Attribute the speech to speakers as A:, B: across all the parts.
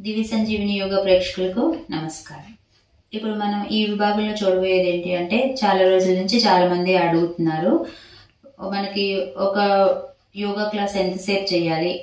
A: దివి సంజీవిని యోగా ప్రేక్షకులకు నమస్కారం ఇప్పుడు మనం ఈ విభాగంలో చూడబోయేది ఏంటి అంటే చాలా రోజుల నుంచి చాలా మంది అడుగుతున్నారు మనకి ఒక యోగా క్లాస్ ఎంతసేపు చేయాలి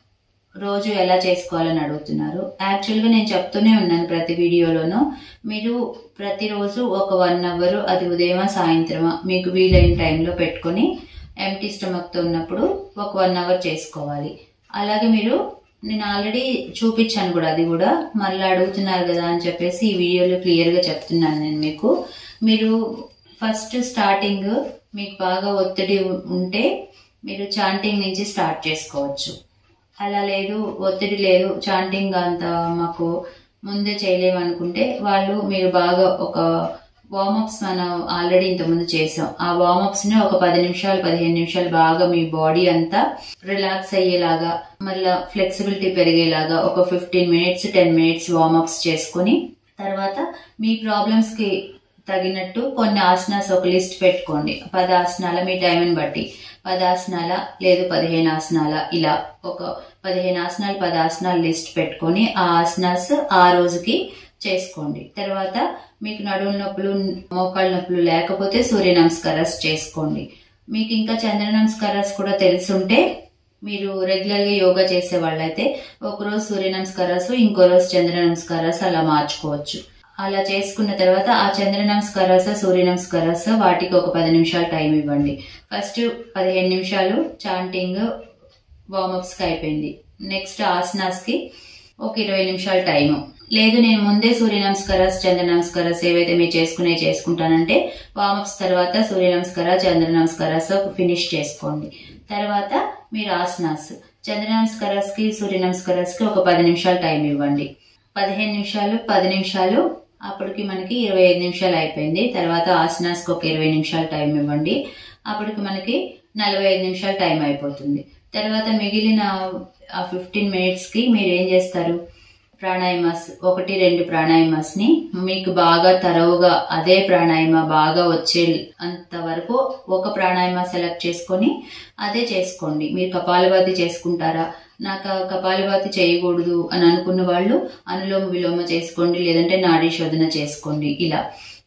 A: రోజు ఎలా చేసుకోవాలని అడుగుతున్నారు యాక్చువల్గా నేను చెప్తూనే ఉన్నాను ప్రతి వీడియోలోనూ మీరు ప్రతిరోజు ఒక వన్ అవర్ అది ఉదయమా సాయంత్రమా మీకు వీలైన టైంలో పెట్టుకొని ఎంటీ స్టమక్తో ఉన్నప్పుడు ఒక వన్ అవర్ చేసుకోవాలి అలాగే మీరు నేను ఆల్రెడీ చూపించాను కూడా అది కూడా మళ్ళీ అడుగుతున్నారు కదా అని చెప్పేసి ఈ వీడియోలో క్లియర్గా చెప్తున్నాను నేను మీకు మీరు ఫస్ట్ స్టార్టింగ్ మీకు బాగా ఒత్తిడి ఉంటే మీరు చాంటింగ్ నుంచి స్టార్ట్ చేసుకోవచ్చు అలా లేదు ఒత్తిడి లేదు చాంటింగ్ అంత మాకు ముందే చేయలేము అనుకుంటే వాళ్ళు మీరు బాగా ఒక వార్మప్స్ మనం ఆల్రెడీ ఇంతకుముందు చేసాం ఆ వార్మప్స్ ని ఒక పది నిమిషాలు పదిహేను నిమిషాలు బాగా మీ బాడీ అంతా రిలాక్స్ అయ్యేలాగా మళ్ళీ ఫ్లెక్సిబిలిటీ పెరిగేలాగా ఒక fifteen minutes ten minutes warmups చేసుకుని తర్వాత మీ ప్రాబ్లమ్స్ కి తగినట్టు కొన్ని ఆసనాస్ ఒక లిస్ట్ పెట్టుకోండి పది ఆసనాల మీ టైంని బట్టి పది ఆసనాల లేదు పదిహేను ఆసనాల ఇలా ఒక పదిహేను ఆసనాలు పది ఆసనాలు లిస్ట్ పెట్టుకొని ఆ ఆసనాస్ ఆ రోజుకి చేసుకోండి తర్వాత మీకు నడుము నొప్పులు మోకాళ్ళ నొప్పులు లేకపోతే సూర్య నమస్కారాస్ చేసుకోండి మీకు ఇంకా చంద్ర నమస్కారాస్ కూడా తెలుసుంటే మీరు రెగ్యులర్ గా యోగా చేసే వాళ్ళైతే ఒకరోజు సూర్య నమస్కారాస్ ఇంకో రోజు చంద్ర నమస్కారాస్ అలా మార్చుకోవచ్చు అలా చేసుకున్న తర్వాత ఆ చంద్ర నమస్కారాస సూర్య నమస్కారాస వాటికి ఒక పది నిమిషాలు టైం ఇవ్వండి ఫస్ట్ పదిహేను నిమిషాలు చాంటింగ్ వార్మప్స్ కి అయిపోయింది నెక్స్ట్ ఆసనాస్ కి ఒక ఇరవై నిమిషాలు టైం లేదు నేను ముందే సూర్య నమస్కారాస్ చంద్ర నమస్కారాస్ ఏవైతే మీరు చేసుకునే చేసుకుంటానంటే వార్మప్స్ తర్వాత సూర్య నమస్కార చంద్ర నమస్కారాస్ ఫినిష్ చేసుకోండి తర్వాత మీరు ఆసనాస్ చంద్ర నమస్కారాస్ కి సూర్య నమస్కారాస్ కి ఒక పది నిమిషాలు టైం ఇవ్వండి పదిహేను నిమిషాలు పది నిమిషాలు అప్పటికి మనకి ఇరవై ఐదు నిమిషాలు అయిపోయింది తర్వాత ఆసనాస్కి ఒక ఇరవై నిమిషాలు టైం ఇవ్వండి అప్పటికి మనకి నలభై ఐదు నిమిషాలు టైం అయిపోతుంది తర్వాత మిగిలిన ఆ ఫిఫ్టీన్ మినిట్స్ కి మీరు ఏం చేస్తారు ప్రాణాయామాస్ ఒకటి రెండు ప్రాణాయామాస్ ని మీకు బాగా తరవుగా అదే ప్రాణాయామ బాగా వచ్చే అంత వరకు ఒక ప్రాణాయామ సెలెక్ట్ చేసుకొని అదే చేసుకోండి మీరు కపాలభాతి చేసుకుంటారా నాకు కపాలభాతి చేయకూడదు అని అనుకున్న వాళ్ళు అనులోమ విలోమ చేసుకోండి లేదంటే నాడీ శోధన చేసుకోండి ఇలా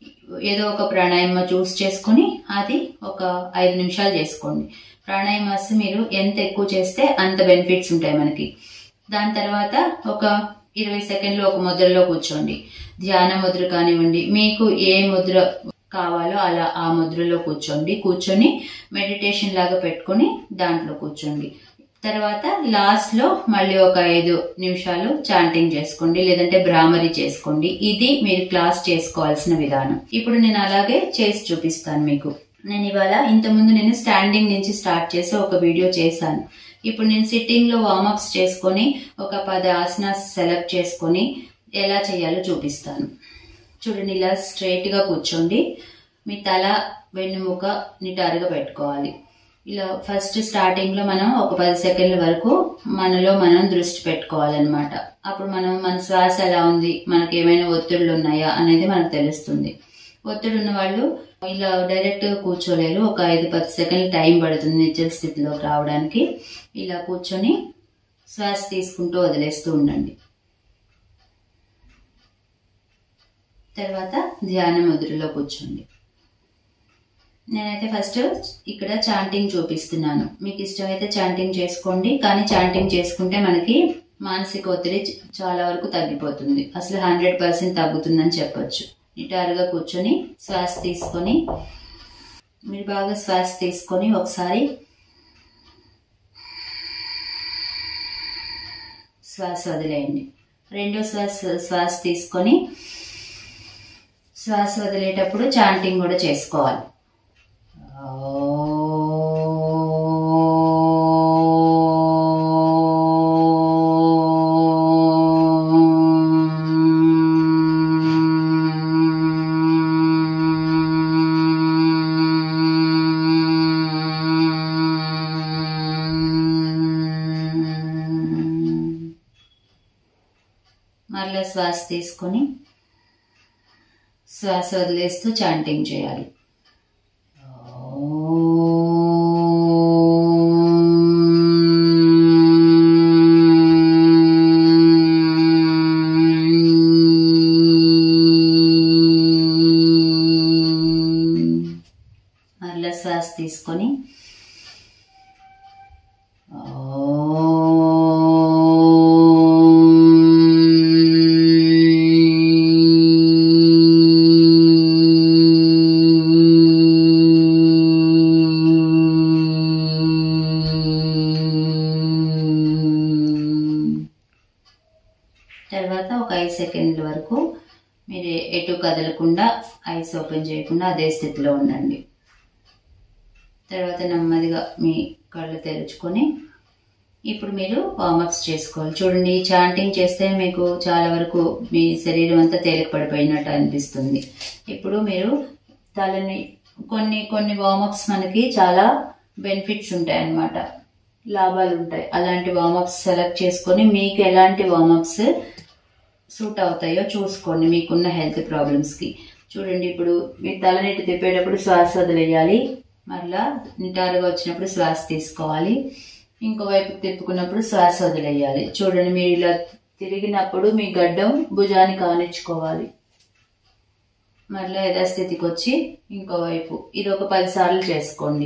A: ఏదో ఒక ప్రాణాయామ చూస్ చేసుకొని అది ఒక ఐదు నిమిషాలు చేసుకోండి ప్రాణాయామాస్ మీరు ఎంత ఎక్కువ చేస్తే అంత బెనిఫిట్స్ ఉంటాయి మనకి దాని తర్వాత ఒక ఇరవై సెకండ్లు ఒక ముద్రలో కూర్చోండి ధ్యాన ముద్ర కానివ్వండి మీకు ఏ ముద్ర కావాలో అలా ఆ ముద్రలో కూర్చోండి కూర్చొని మెడిటేషన్ లాగా పెట్టుకొని దాంట్లో కూర్చోండి తర్వాత లాస్ట్ లో మళ్ళీ ఒక ఐదు నిమిషాలు చాంటింగ్ చేసుకోండి లేదంటే బ్రాహ్మరి చేసుకోండి ఇది మీరు క్లాస్ చేసుకోవాల్సిన విధానం ఇప్పుడు నేను అలాగే చేసి చూపిస్తాను మీకు నేను ఇవాళ ఇంతకుముందు నేను స్టాండింగ్ నుంచి స్టార్ట్ చేసి ఒక వీడియో చేశాను ఇప్పుడు నేను సిట్టింగ్ లో వార్మప్స్ చేసుకొని ఒక పది ఆసనాస్ సెలెక్ట్ చేసుకొని ఎలా చేయాలో చూపిస్తాను చూడండి ఇలా స్ట్రైట్ గా కూర్చోండి మీ తల వెన్నుముక నిటారుగా పెట్టుకోవాలి ఇలా ఫస్ట్ స్టార్టింగ్ లో మనం ఒక పది సెకండ్ల వరకు మనలో మనం దృష్టి పెట్టుకోవాలన్నమాట అప్పుడు మనం మన శ్వాస ఎలా ఉంది మనకి ఏమైనా ఒత్తిళ్ళు ఉన్నాయా అనేది మనకు తెలుస్తుంది ఒత్తిడి ఉన్న వాళ్ళు ఇలా డైరెక్ట్ గా కూర్చోలేరు ఒక ఐదు పది సెకండ్లు టైం పడుతుంది నిశ్చల స్థితిలోకి రావడానికి ఇలా కూర్చొని శ్వాస తీసుకుంటూ వదిలేస్తూ ఉండండి తర్వాత ధ్యాన ముద్రలో కూర్చోండి నేనైతే ఫస్ట్ ఇక్కడ చాంటింగ్ చూపిస్తున్నాను మీకు ఇష్టమైతే చాంటింగ్ చేసుకోండి కానీ చాంటింగ్ చేసుకుంటే మనకి మానసిక ఒత్తిడి చాలా వరకు తగ్గిపోతుంది అసలు హండ్రెడ్ పర్సెంట్ తగ్గుతుందని చెప్పొచ్చు నిటారుగా కూర్చొని శ్వాస తీసుకొని మీరు బాగా శ్వాస తీసుకొని ఒకసారి శ్వాస వదిలేయండి రెండో శ్వాస శ్వాస తీసుకొని శ్వాస వదిలేటప్పుడు చాంటింగ్ కూడా చేసుకోవాలి మరలా శ్వాస తీసుకొని శ్వాస వదిలేస్తూ చాంటింగ్ చేయాలి ఓం శ్వాస తీసుకొని తర్వాత ఒక ఐదు సెకండ్ల వరకు మీరు ఎటు కదలకుండా ఐస్ ఓపెన్ చేయకుండా అదే స్థితిలో ఉండండి తర్వాత నెమ్మదిగా మీ కళ్ళు తెరుచుకొని ఇప్పుడు మీరు వార్మప్స్ చేసుకోవాలి చూడండి చాంటింగ్ చేస్తే మీకు చాలా వరకు మీ శరీరం అంతా తేలిక పడిపోయినట్టు అనిపిస్తుంది ఇప్పుడు మీరు తలని కొన్ని కొన్ని వార్మప్స్ మనకి చాలా బెనిఫిట్స్ ఉంటాయి అన్నమాట లాభాలు ఉంటాయి అలాంటి వార్మప్స్ సెలెక్ట్ చేసుకొని మీకు ఎలాంటి వార్మప్స్ సూట్ అవుతాయో చూసుకోండి మీకున్న హెల్త్ ప్రాబ్లమ్స్కి చూడండి ఇప్పుడు మీ తలనీటి తిప్పేటప్పుడు శ్వాస వదిలేయాలి మరలా నిటారుగా వచ్చినప్పుడు శ్వాస తీసుకోవాలి ఇంకో వైపు తిప్పుకున్నప్పుడు శ్వాస వదిలేయాలి చూడండి మీరు ఇలా తిరిగినప్పుడు మీ గడ్డం భుజానికి ఆనించుకోవాలి మరలా యథాస్థితికి వచ్చి ఇంకో వైపు ఇది ఒక పది సార్లు చేసుకోండి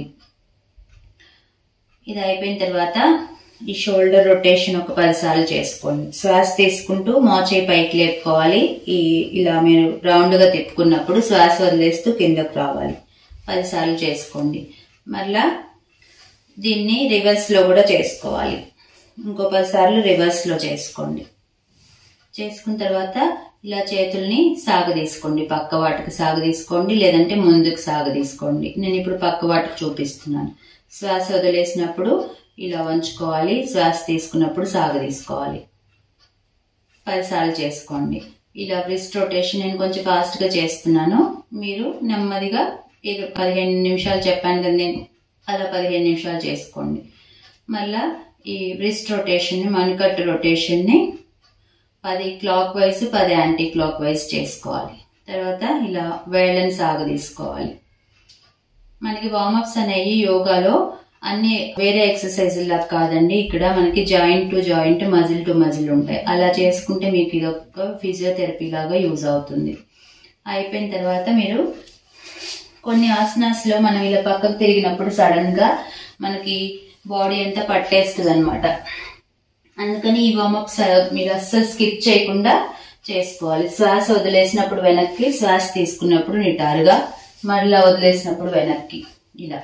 A: ఇది అయిపోయిన తర్వాత ఈ షోల్డర్ రొటేషన్ ఒక పది సార్లు చేసుకోండి శ్వాస తీసుకుంటూ మోచేయి పైకి లేపుకోవాలి ఈ ఇలా మీరు రౌండ్ గా తిప్పుకున్నప్పుడు శ్వాస వదిలేస్తూ కిందకు రావాలి పది సార్లు చేసుకోండి మరలా దీన్ని రివర్స్ లో కూడా చేసుకోవాలి ఇంకో పది సార్లు రివర్స్ లో చేసుకోండి చేసుకున్న తర్వాత ఇలా చేతుల్ని సాగదీసుకోండి పక్క వాటికి సాగదీసుకోండి లేదంటే ముందుకు సాగదీసుకోండి నేను ఇప్పుడు పక్క వాటికి చూపిస్తున్నాను శ్వాస వదిలేసినప్పుడు ఇలా వంచుకోవాలి శ్వాస తీసుకున్నప్పుడు సాగదీసుకోవాలి పదిసార్లు చేసుకోండి ఇలా బ్రిస్ట్ రొటేషన్ నేను కొంచెం ఫాస్ట్ గా చేస్తున్నాను మీరు నెమ్మదిగా ఇక పదిహేను నిమిషాలు చెప్పాను కదా నేను అలా పదిహేను నిమిషాలు చేసుకోండి మళ్ళా ఈ బ్రిస్ట్ రొటేషన్ మణికట్టు రొటేషన్ ని పది క్లాక్ వైజ్ పది యాంటీ క్లాక్ వైజ్ చేసుకోవాలి తర్వాత ఇలా వేళ్ళని సాగదీసుకోవాలి మనకి వార్మప్స్ అనేవి యోగాలో అన్ని వేరే ఎక్సర్సైజ్ లా కాదండి ఇక్కడ మనకి joint to joint muscle to muscle ఉంటాయి అలా చేసుకుంటే మీకు ఇది ఒక ఫిజియోథెరపీ లాగా యూజ్ అవుతుంది అయిపోయిన తర్వాత మీరు కొన్ని ఆసనాస్ లో మనం ఇలా పక్కకు తిరిగినప్పుడు సడన్ గా మనకి బాడీ అంతా పట్టేస్తుంది అనమాట అందుకని ఈ వార్మప్స్ మీరు అస్సలు స్కిప్ చేయకుండా చేసుకోవాలి శ్వాస వదిలేసినప్పుడు వెనక్కి శ్వాస తీసుకున్నప్పుడు నిటారుగా మరలా వదిలేసినప్పుడు వెనక్కి ఇలా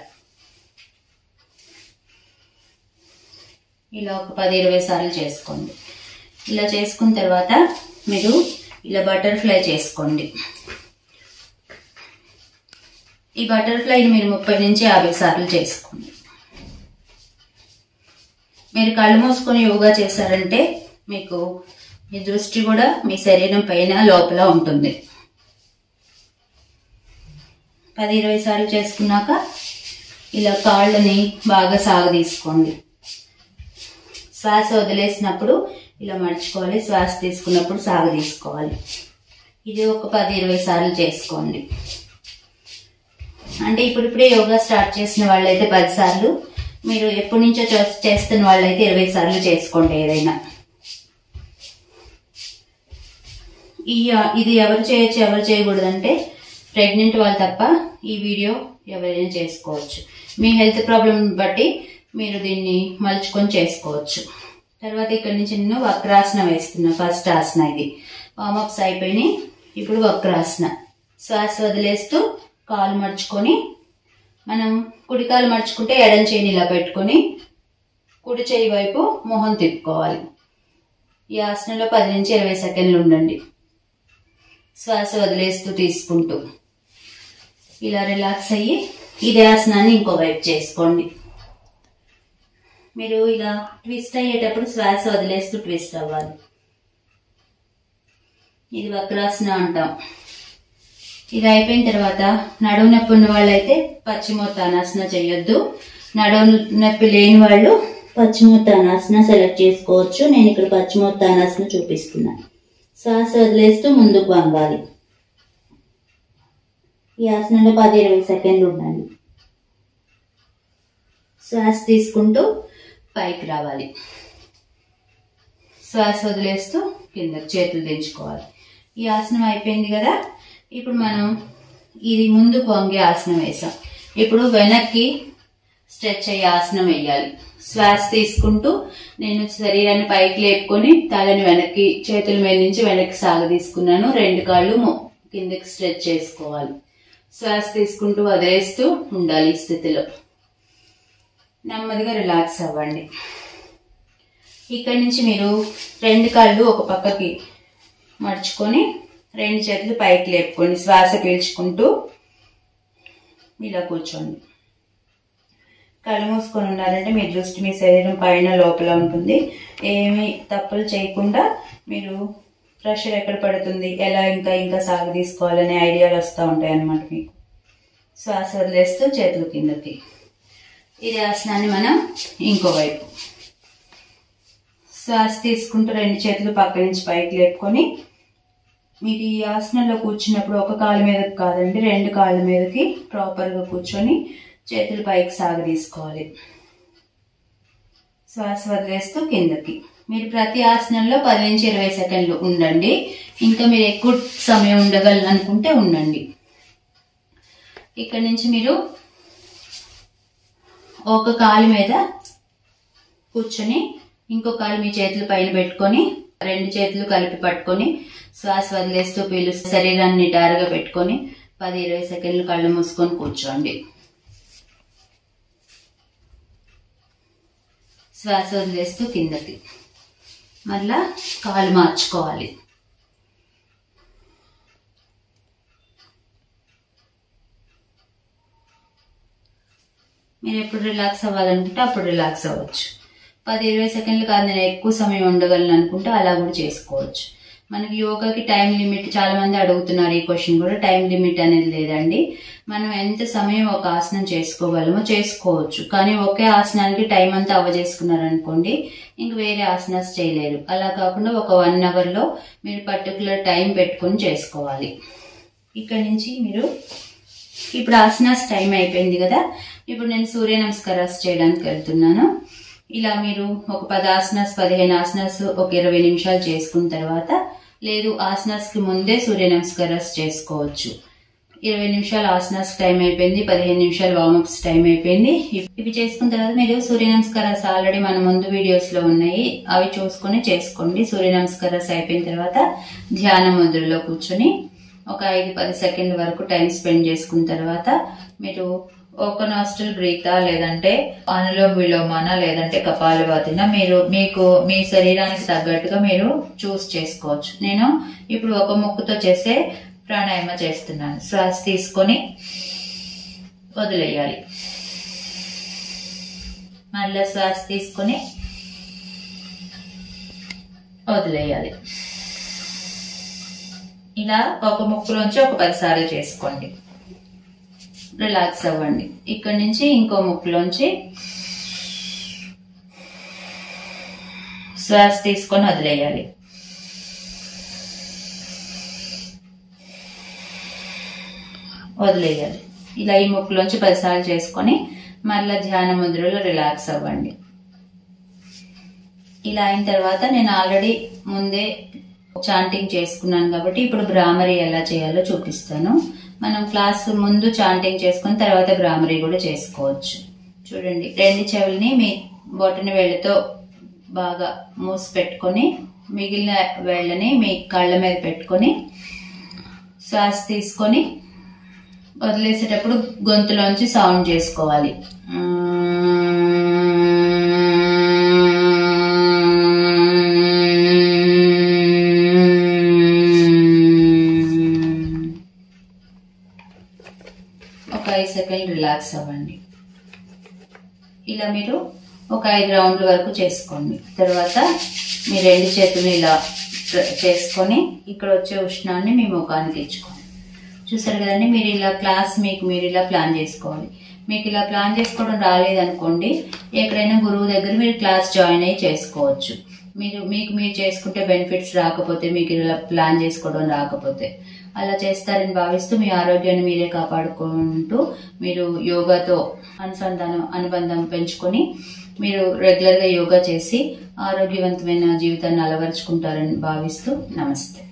A: ఇలా ఒక పది ఇరవై సార్లు చేసుకోండి ఇలా చేసుకున్న తర్వాత మీరు ఇలా బటర్ఫ్లై చేసుకోండి ఈ బటర్ఫ్లైని మీరు ముప్పై నుంచి యాభై సార్లు చేసుకోండి మీరు కళ్ళు మూసుకొని యోగా చేశారంటే మీకు మీ దృష్టి కూడా మీ శరీరం పైన లోపల ఉంటుంది పది ఇరవై సార్లు చేసుకున్నాక ఇలా కాళ్ళని బాగా సాగదీసుకోండి శ్వాస వదిలేసినప్పుడు ఇలా మర్చుకోవాలి శ్వాస తీసుకున్నప్పుడు సాగదీసుకోవాలి ఇది ఒక పది ఇరవై సార్లు చేసుకోండి అంటే ఇప్పుడిప్పుడే యోగా స్టార్ట్ చేసిన వాళ్ళైతే పది సార్లు మీరు ఎప్పటి నుంచో చే- చేస్తున్న వాళ్ళైతే ఇరవై సార్లు చేసుకోండి ఏదైనా ఈ ఇది ఎవరు చేయొచ్చు ఎవరు చేయకూడదు అంటే ప్రెగ్నెంట్ వాళ్ళు తప్ప ఈ వీడియో ఎవరైనా చేసుకోవచ్చు మీ హెల్త్ ప్రాబ్లం బట్టి మీరు దీన్ని మలుచుకొని చేసుకోవచ్చు తర్వాత ఇక్కడ నుంచి నేను వక్రాసన వేస్తున్నా ఫస్ట్ ఆసన ఇది వామప్స్ అయిపోయినాయి ఇప్పుడు వక్రాసన శ్వాస వదిలేస్తూ కాలు మడుచుకొని మనం కుడి కాలు మడుచుకుంటే ఎడం చేయిని ఇలా పెట్టుకొని కుడి చేయి వైపు మొహం తిప్పుకోవాలి ఈ ఆసనంలో పది నుంచి ఇరవై సెకండ్లు ఉండండి శ్వాస వదిలేస్తూ తీసుకుంటూ ఇలా రిలాక్స్ అయ్యి ఇదే ఆసనాన్ని ఇంకో వైపు చేసుకోండి మీరు ఇలా ట్విస్ట్ అయ్యేటప్పుడు శ్వాస వదిలేస్తూ ట్విస్ట్ అవ్వాలి ఇది వక్రాసన అంటాం ఇది అయిపోయిన తర్వాత నడుము నొప్పి ఉన్న వాళ్ళైతే పశ్చిమోత్తానాసన చేయొద్దు నడుము నొప్పి లేని వాళ్ళు పశ్చిమోత్తానాసన సెలెక్ట్ చేసుకోవచ్చు నేను ఇక్కడ పశ్చిమోత్తానాసన చూపిస్తున్నాను శ్వాస వదిలేస్తూ ముందుకు వంగాలి ఈ ఆసనంలో పది ఇరవై సెకండ్లు ఉండండి శ్వాస తీసుకుంటూ పైకి రావాలి శ్వాస వదిలేస్తూ కింద చేతులు దించుకోవాలి ఈ ఆసనం అయిపోయింది కదా ఇప్పుడు మనం ఇది ముందుకు వంగే ఆసనం వేసాం ఇప్పుడు వెనక్కి స్ట్రెచ్ అయ్యే ఆసనం వేయాలి శ్వాస తీసుకుంటూ నేను శరీరాన్ని పైకి లేపుకొని తలని వెనక్కి చేతుల మీద నుంచి వెనక్కి సాగ తీసుకున్నాను రెండు కాళ్ళు మొ- కిందకి స్ట్రెచ్ చేసుకోవాలి శ్వాస తీసుకుంటూ వదిలేస్తూ ఉండాలి ఈ స్థితిలో నెమ్మదిగా రిలాక్స్ అవ్వండి ఇక్కడి నుంచి మీరు రెండు కాళ్ళు ఒక పక్కకి మడుచుకొని రెండు చేతులు పైకి లేపుకోండి శ్వాస పీల్చుకుంటూ ఇలా కూర్చోండి కళ్ళు మూసుకొని ఉన్నారంటే మీ దృష్టి మీ శరీరం పైన లోపల ఉంటుంది ఏమి తప్పులు చేయకుండా మీరు ప్రెషర్ ఎక్కడ పడుతుంది ఎలా ఇంకా ఇంకా సాగు తీసుకోవాలనే ఐడియాలు వస్తూ ఉంటాయి అన్నమాట మీకు శ్వాస వదిలేస్తూ చేతులు కిందకి ఇది ఆసనాన్ని మనం ఇంకోవైపు శ్వాస తీసుకుంటూ రెండు చేతులు పక్క నుంచి పైకి లేపుకొని మీరు ఈ ఆసనంలో కూర్చున్నప్పుడు ఒక కాళ్ళ మీదకి కాదండి రెండు కాళ్ళ మీదకి ప్రాపర్గా కూర్చొని చేతులు పైకి సాగ తీసుకోవాలి శ్వాస వదిలేస్తూ కిందకి మీరు ప్రతి ఆసనంలో పది నుంచి ఇరవై సెకండ్లు ఉండండి ఇంకా మీరు ఎక్కువ సమయం ఉండగలను అనుకుంటే ఉండండి ఇక్కడ నుంచి మీరు ఒక కాలు మీద కూర్చొని ఇంకో కాలు మీ చేతులు పైన పెట్టుకొని రెండు చేతులు కలిపి పట్టుకొని శ్వాస వదిలేస్తూ పీలుస్తూ శరీరాన్ని నిటారుగా పెట్టుకొని పది ఇరవై సెకండ్లు కళ్ళు మూసుకొని కూర్చోండి శ్వాస వదిలేస్తూ కిందకి మళ్ళా కాలు మార్చుకోవాలి మీరు ఎప్పుడు రిలాక్స్ అవ్వాలనుకుంటే అప్పుడు రిలాక్స్ అవ్వచ్చు పది ఇరవై సెకండ్లు కాదు నేను ఎక్కువ సమయం ఉండగలను అనుకుంటే అలా కూడా చేసుకోవచ్చు మనకి యోగాకి టైం లిమిట్ చాలా మంది అడుగుతున్నారు ఈ క్వశ్చన్ కూడా టైం లిమిట్ అనేది లేదండి మనం ఎంత సమయం ఒక ఆసనం చేసుకోగలమో చేసుకోవచ్చు కానీ ఒకే ఆసనానికి టైం అంతా అవ్వజేసుకున్నారు అనుకోండి ఇంక వేరే ఆసనాస్ చేయలేరు అలా కాకుండా ఒక వన్ అవర్లో మీరు పర్టికులర్ టైం పెట్టుకొని చేసుకోవాలి ఇక్కడ నుంచి మీరు ఇప్పుడు ఆసనాస్ టైం అయిపోయింది కదా ఇప్పుడు నేను సూర్య నమస్కారాలు చేయడానికి వెళ్తున్నాను ఇలా మీరు ఒక పది ఆసనాస్ పదిహేను ఆసనాస్ ఒక ఇరవై నిమిషాలు చేసుకున్న తర్వాత లేదు ఆసనాస్ కి ముందే సూర్య నమస్కారాలు చేసుకోవచ్చు ఇరవై నిమిషాలు ఆసనాస్ టైం అయిపోయింది పదిహేను నిమిషాలు వార్మప్స్ టైం అయిపోయింది ఇవి చేసుకున్న తర్వాత మీరు సూర్య నమస్కారాలు ఆల్రెడీ మన ముందు వీడియోస్ లో ఉన్నాయి అవి చూసుకొని చేసుకోండి సూర్య నమస్కారాలు అయిపోయిన తర్వాత ధ్యాన ముద్రలో కూర్చొని ఒక ఐదు పది సెకండ్ల వరకు టైం స్పెండ్ చేసుకున్న తర్వాత మీరు ఒక నాస్టల్ బ్రీత లేదంటే అనులోమ విలోమాన లేదంటే కపాలభాతిన మీరు మీకు మీ శరీరానికి తగ్గట్టుగా మీరు చూస్ చేసుకోవచ్చు నేను ఇప్పుడు ఒక ముక్కుతో చేసే ప్రాణాయామ చేస్తున్నాను శ్వాస తీసుకొని వదిలేయాలి మళ్ళీ శ్వాస తీసుకొని వదిలేయాలి ఇలా ఒక ముక్కులోంచి ఒక పదిసార్లు చేసుకోండి రిలాక్స్ అవ్వండి ఇక్కడ నుంచి ఇంకో ముక్కులోంచి శ్వాస తీసుకొని వదిలేయాలి వదిలేయాలి ఇలా ఈ ముక్కులోంచి పదిసార్లు చేసుకొని మళ్ళీ ధ్యాన ముద్రలో రిలాక్స్ అవ్వండి ఇలా అయిన తర్వాత నేను ఆల్రెడీ ముందే చాంటింగ్ చేసుకున్నాను కాబట్టి ఇప్పుడు బ్రామరీ ఎలా చేయాలో చూపిస్తాను మనం క్లాస్ ముందు చాంటింగ్ చేసుకుని తర్వాత బ్రామరీ కూడా చేసుకోవచ్చు చూడండి రెండు చెవుల్ని మీ బొటని వేళ్ళతో బాగా మూసి పెట్టుకొని మిగిలిన వేళ్ళని మీ కళ్ళ మీద పెట్టుకొని శ్వాస తీసుకొని వదిలేసేటప్పుడు గొంతులోంచి సౌండ్ చేసుకోవాలి ఒక ఐదు సెకండ్ రిలాక్స్ అవ్వండి ఇలా మీరు ఒక ఐదు రౌండ్ల వరకు చేసుకోండి తర్వాత మీ రెండు చేతులు ఇలా ప్ర- చేసుకొని ఇక్కడ వచ్చే ఉష్ణాన్ని మీ ముఖానికి ఇచ్చుకోండి చూసారు కదండి మీరు ఇలా క్లాస్ మీకు మీరు ఇలా ప్లాన్ చేసుకోవాలి మీకు ఇలా ప్లాన్ చేసుకోవడం రాలేదనుకోండి ఎక్కడైనా గురువు దగ్గర మీరు క్లాస్ జాయిన్ అయ్యి చేసుకోవచ్చు మీరు మీకు మీరు చేసుకుంటే బెనిఫిట్స్ రాకపోతే మీకు ఇలా ప్లాన్ చేసుకోవడం రాకపోతే అలా చేస్తారని భావిస్తూ మీ ఆరోగ్యాన్ని మీరే కాపాడుకుంటూ మీరు యోగాతో అనుసంధానం అనుబంధం పెంచుకొని మీరు రెగ్యులర్గా యోగా చేసి ఆరోగ్యవంతమైన జీవితాన్ని అలవరుచుకుంటారని భావిస్తూ నమస్తే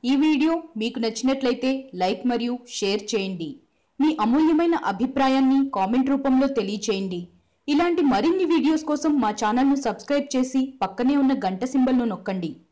B: ఈ వీడియో మీకు నచ్చినట్లయితే లైక్ మరియు షేర్ చేయండి మీ అమూల్యమైన అభిప్రాయాన్ని కామెంట్ రూపంలో తెలియచేయండి ఇలాంటి మరిన్ని వీడియోస్ కోసం మా ఛానల్ను సబ్స్క్రైబ్ చేసి పక్కనే ఉన్న గంట సింబల్ను నొక్కండి